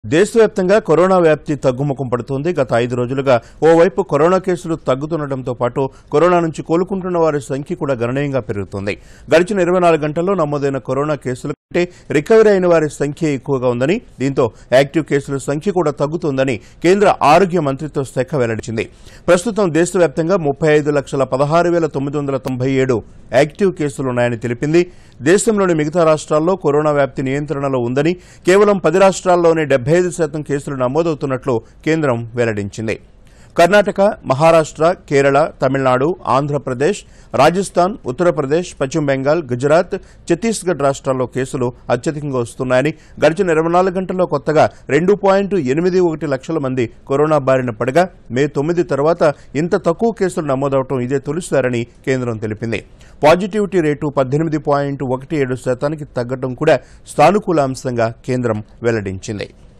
దేశవ్యాప్తంగా కరోనా వ్యాప్తి తగ్గుముఖం పడుతోంది గత ఐదు రోజులుగా ఓవైపు కరోనా కేసులు తగ్గుతుండటంతో పాటు కరోనా నుంచి కోలుకుంటున్న వారి సంఖ్య కూడా గణనీయంగా పెరుగుతోంది గడిచిన ఇరవై నాలుగు గంటల్లో నమోదైన కరోనా కేసుల కంటే రికవరీ అయిన వారి సంఖ్య ఎక్కువగా ఉందని దీంతో యాక్టివ్ కేసుల సంఖ్య కూడా తగ్గుతోందని కేంద్ర ఆరోగ్య మంత్రిత్వ శాఖ వెల్లడించింది ప్రస్తుతం దేశవ్యాప్తంగా ముప్పై ఐదు లక్షల పదహారు వేల తొమ్మిది వందల తొంభై ఏడు యాక్టివ్ కేసులున్నాయని తెలిపింది దేశంలోని మిగతా రాష్ట్రాల్లో కరోనా వ్యాప్తి నియంత్రణలో ఉందని కేవలం పది రాష్ట్రాల్లోనే డెబ్బై ఐదు శాతం కేసులు నమోదవుతున్నట్లు కేంద్రం వెల్లడించింది కర్ణాటక మహారాష్ట్ర కేరళ తమిళనాడు ఆంధ్రప్రదేశ్ రాజస్థాన్ ఉత్తరప్రదేశ్ పశ్చిమ బెంగాల్ గుజరాత్ ఛత్తీస్గఢ్ రాష్ట్రాల్లో కేసులు అత్యధికంగా వస్తున్నాయని గడిచిన ఇరవై నాలుగు గంటల్లో కొత్తగా రెండు పాయింట్ ఎనిమిది ఒకటి లక్షల మంది కరోనా బారిన పడగా మే తొమ్మిది తర్వాత ఇంత తక్కువ కేసులు నమోదవడం ఇదే తొలిసారని కేంద్రం తెలిపింది పాజిటివిటీ రేటు పద్దెనిమిది పాయింట్ ఒకటి ఏడు శాతానికి తగ్గడం కూడా సానుకూల అంశంగా కేంద్రం వెల్లడించింది